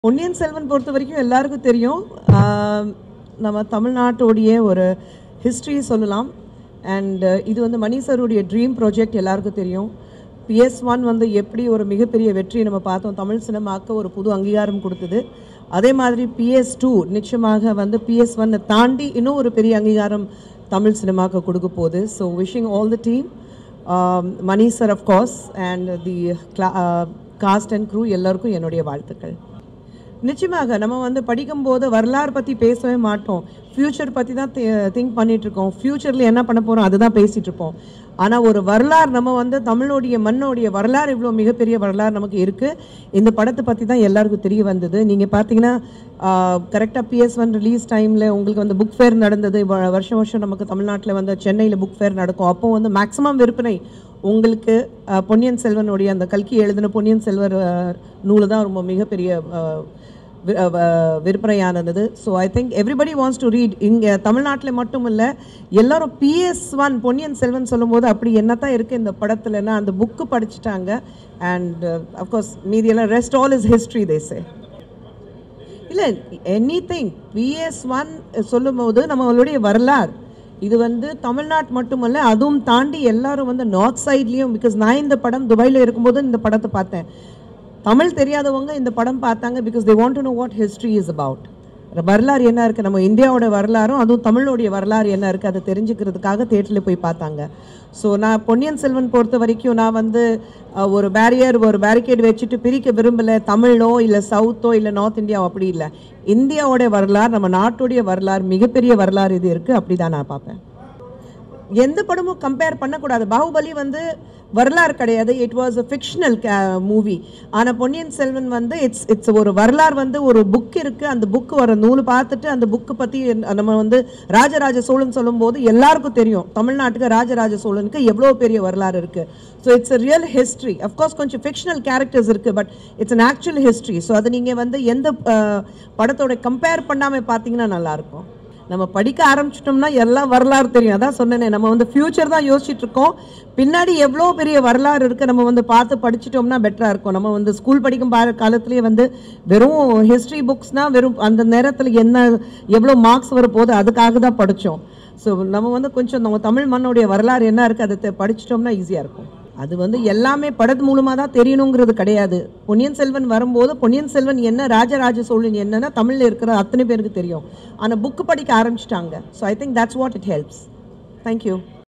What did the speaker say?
பொன்னியின் செல்வன் பொறுத்த வரைக்கும் எல்லாருக்கும் தெரியும் ஆம், நம்ம தமிழ்நாட்டுடைய ஒரு ஹிஸ்ட்ரி சொல்லலாம் அண்ட் இது வந்து மணி சருடைய ட்ரீம் ப்ராஜெக்ட் எல்லாருக்கும் தெரியும் பிஎஸ் ஒன் வந்து எப்படி ஒரு மிகப்பெரிய வெற்றி நம்ம பார்த்தோம் தமிழ் சினிமாவுக்கு ஒரு புது அங்கீகாரம் கொடுத்தது அதே மாதிரி பிஎஸ் டூ நிச்சயமாக வந்து பிஎஸ் ஒன்னை தாண்டி இன்னும் ஒரு பெரிய அங்கீகாரம் தமிழ் சினிமாவுக்கு கொடுக்க போகுது so wishing all the team Mani sir of course and the cast and crew எல்லாருக்கும் என்னுடைய வாழ்த்துக்கள் நிச்சயமாக நம்ம வந்து படிக்கும்போது வரலாறு பற்றி பேசவே மாட்டோம் ஃப்யூச்சர் பற்றி தான் திங்க் பண்ணிட்டு இருக்கோம் ஃப்யூச்சரில் என்ன பண்ண போகிறோம் அதுதான் பேசிகிட்டு இருப்போம் ஆனால் ஒரு வரலாறு நம்ம வந்து தமிழோடைய மண்ணோடைய வரலாறு இவ்வளோ மிகப்பெரிய வரலாறு நமக்கு இருக்குது இந்த படத்தை பற்றி தான் எல்லாருக்கும் தெரிய வந்தது நீங்கள் பார்த்தீங்கன்னா கரெக்டாக பிஎஸ் ஒன் ரிலீஸ் டைமில் உங்களுக்கு வந்து புக் ஃபேர் நடந்தது வ- வருஷம் வருஷம் நமக்கு தமிழ்நாட்டில் வந்து சென்னையில் புக் ஃபேர் நடக்கும் அப்போ வந்து மேக்ஸிமம் விற்பனை உங்களுக்கு அஹ், பொன்னியின் செல்வனுடைய அந்த கல்கி எழுதின பொன்னியின் செல்வர் நூலு தான் ரொம்ப மிகப்பெரிய அஹ், வி- அஹ், வ- விற்பனையானது so I think everybody wants to read இங்கே தமிழ்நாட்டில் மட்டும் இல்லை எல்லாரும் பிஎஸ் ஒன் பொன்னியின் செல்வன் சொல்லும்போது அப்படி என்னத்தான் இருக்குது இந்த படத்துலன்னா அந்த புக்கு படிச்சுட்டாங்க அண்ட் அஃப்கோர்ஸ் மீதியெல்லாம் ரெஸ்ட் ஆல் இஸ் ஹிஸ்ட்ரி தேசே இல்லை எனி திங் பிஎஸ் ஒன் சொல்லும்போது நம்மளுடைய வரலாறு இது வந்து தமிழ்நாட்டு மட்டுமல்ல அதுவும் தாண்டி எல்லாரும் வந்து நார்த் சைட்லேயும் பிகாஸ் நான் இந்த படம் துபாயில் இருக்கும்போது இந்த படத்தை பார்த்தேன் தமிழ் தெரியாதவங்க இந்த படம் பார்த்தாங்க because they want to know what history is about வரலாறு என்ன இருக்குது நம்ம இந்தியாவோட வரலாறும் அதுவும் தமிழோடைய வரலாறு என்ன இருக்குது அதை தெரிஞ்சுக்கிறதுக்காக தேட்டரில் போய் பார்த்தாங்க ஸோ நான் பொன்னியின் செல்வன் பொறுத்த வரைக்கும் நான் வந்து அஹ், ஒரு பேரியர் ஒரு பேரிகேட் வச்சுட்டு பிரிக்க விரும்பலை தமிழோ இல்லை சவுத்தோ இல்லை நார்த் இந்தியாவோ அப்படி இல்லை இந்தியாவோட வரலாறு நம்ம நாட்டுடைய வரலாறு மிகப்பெரிய வரலாறு இது இருக்குது அப்படி தான் நான் பார்ப்பேன் எந்த படமும் கம்பேர் பண்ணக்கூடாது பாகுபலி வந்து வரலாறு கிடையாது it was a fictional movie ஆனால் பொன்னியின் செல்வன் வந்து இட்ஸ் இட்ஸ் ஒரு வரலாறு வந்து ஒரு புக் இருக்குது அந்த புக்கு வர நூல் பார்த்துட்டு அந்த புக்கு பற்றி நம்ம வந்து ராஜராஜ சோழன் சொல்லும்போது எல்லாருக்கும் தெரியும் தமிழ்நாட்டுக்கு ராஜராஜ சோழனுக்கு எவ்வளோ பெரிய வரலாறு இருக்குது so it's a real history of course கொஞ்சம் ஃபிக்ஷனல் கேரக்டர்ஸ் இருக்குது but it's an actual history so அதை நீங்கள் வந்து எந்த அஹ், படத்தோட கம்பேர் பண்ணாமல் பார்த்தீங்கன்னா நல்லாயிருக்கும் நம்ம படிக்க ஆரம்பிச்சிட்டோம்னா எல்லாம் வரலாறு தெரியும் அதான் சொன்னேனே நம்ம வந்து ஃப்யூச்சர் தான் யோசிச்சுட்டு இருக்கோம் பின்னாடி எவ்வளோ பெரிய வரலாறு இருக்கு நம்ம வந்து பார்த்து படிச்சிட்டோம்னா பெட்டராக இருக்கும் நம்ம வந்து ஸ்கூல் படிக்கும் பா காலத்துலேயே வந்து வெறும் ஹிஸ்ட்ரி புக்ஸ்னால் வெறும் அந்த நேரத்தில் என்ன எவ்வளோ மார்க்ஸ் வர போகுது அதுக்காக தான் படித்தோம் ஸோ நம்ம வந்து கொஞ்சம் நம்ம தமிழ் மண்ணுடைய வரலாறு என்ன இருக்குது அதை தெ- படிச்சிட்டோம்னா ஈஸியாக இருக்கும் அது வந்து எல்லாமே படத்து மூலமாக தான் தெரியணுங்கிறது கிடையாது பொன்னியின் செல்வன் வரும்போது பொன்னியின் செல்வன் என்ன ராஜராஜ சோழன் என்னன்னா தமிழில் இருக்கிற அத்தனை பேருக்கு தெரியும் ஆனால் புக்கு படிக்க ஆரம்பிச்சிட்டாங்க so I think that's what it helps thank you